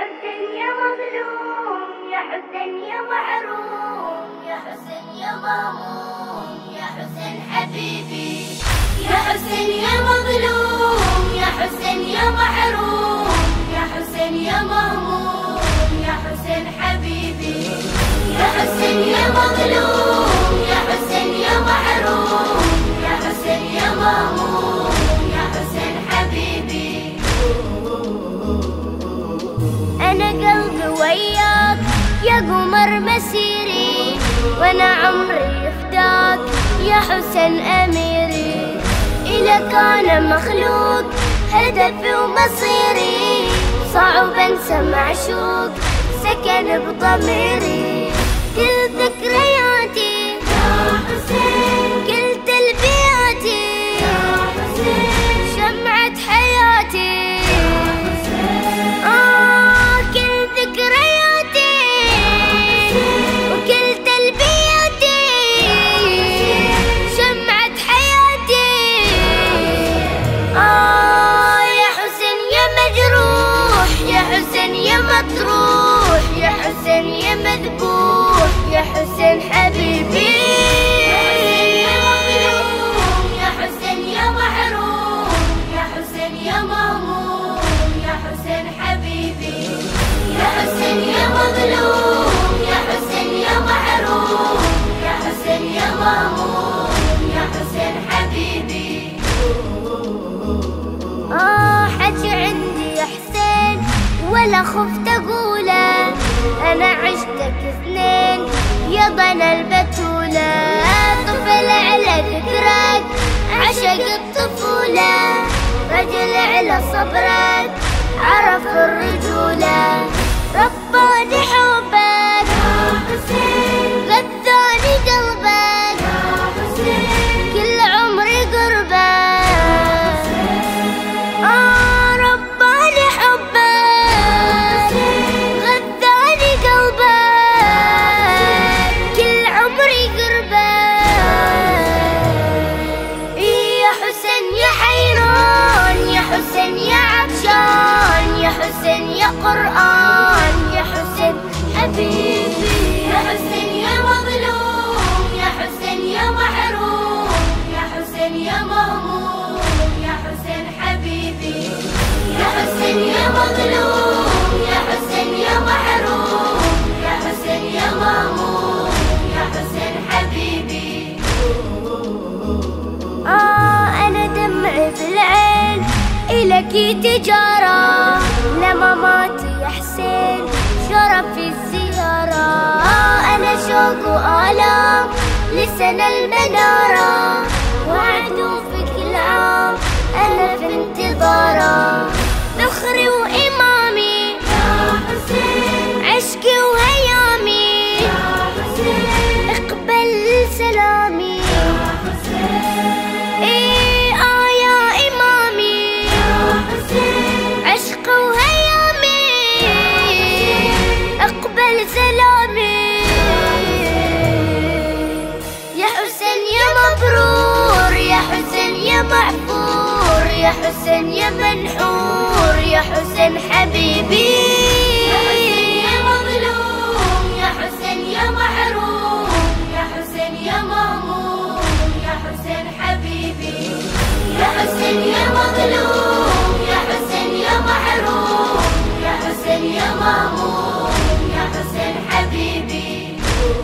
حسين يا مظلوم يا حسين يا محروم يا حسين يا مهموم يا حسين حبيبي يا حسين يا مظلوم يا حسين يا محروم يا حسين يا مهموم يا حسين حبيبي يا حسين يا مظلوم يا حسين يا محروم يا حسين يا مهموم يا حسين حبيبي أنا قلبي وياك يا قمر مسيري وأنا عمري فداك يا حسين أميري إلك أنا مخلوق هدفي ومصيري صعب أنسى معشوق سكن بضميري كل ذكرياتي يا حسين كل تلبياتي يا حسين شمعة حياتي آه كل ذكرياتي وكل تلبياتي شمعة حياتي آه يا حسين يا مجروح يا حسين يا مطروح يا حسين يا مذبوح يا حسين حبيبي يا حسين يا محروم يا حسين يا مهموم يا حسين حبيبي يا حسين يا مظلوم يا حسين يا محروم يا حسين يا مهموم يا حسين حبيبي آه حكي عندي يا حسين ولا خفت أقوله أنا عشتك اثنين يا ضنا البتولة طفل على ذكرك عشق الطفولة رجل على صبرك عرف الرجولة رباني حبك غذاني قلبك كل عمري قربك آه رباني حبك غذاني قلبك كل عمري قربك يا حسين يا حيران يا حسين يا عطشان يا حسين يا قرآن يا حسين حبيبي يا حسين يا مظلوم يا حسين يا محروم يا حسين يا مهموم يا حسين حبيبي يا حسين يا مظلوم يا حسين يا محروم يا حسين يا مهموم يا حسين حبيبي آه أنا دمعي بالعين إلك تجارة لما ماتي يا حسين شرف الزيارة آه أنا شوق وآلام لسنة المنارة وعدو في كل عام أنا في انتظاره ذخري وإمامي يا حسين عشقي وهيامي يا حسين اقبل سلامي إيه آه يا إمامي عشق وهيامي اقبل سلامي يا حسين يا مبرور يا حسين يا معفور يا حسين يا منحور يا حسين حبيبي يا حسين يا مظلوم يا حسين يا محروم يا حسين يا مهموم يا حسين حبيبي يا حسين يا مظلوم يا حسين يا محروم يا حسين يا مهموم يا حسين حبيبي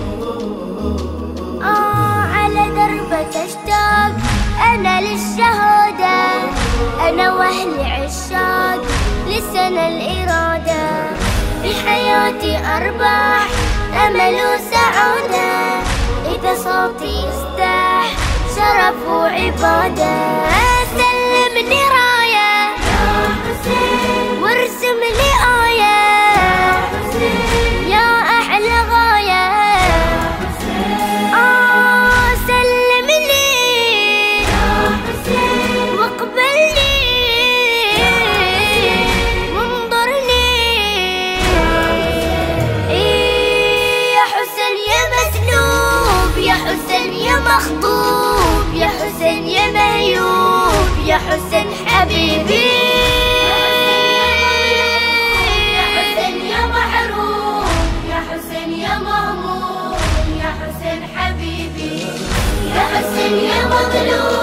آه على دربك اشتاق أنا للشهادة أنا وأهلي عشاق لسنة الإرادة في حياتي أرباح أمل وسعادة إذا صوتي يستاح شرف وعبادة سلمني راية وارسم لي آية يا أحلى غاية آه سلم لي واقبلني وانظرني إيه يا حسين يا مسلوب يا حسين يا مخطوب يا حسين يا مهيوب يا حسين حبيبي يا حسين مظلوم